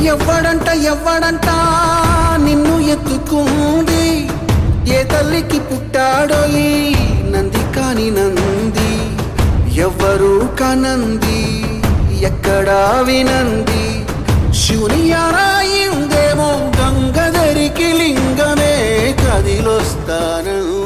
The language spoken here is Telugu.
ఎవ్వడంట ఎవ్వడంట నిన్ను ఎత్తుకుంది ఏ తల్లికి పుట్టాడో ఈ నంది కాని నంది ఎవ్వరు కానంది ఎక్కడా వినంది శివుని ఆరాయిందేమో గంగధరికి లింగమే కదిలొస్తానంది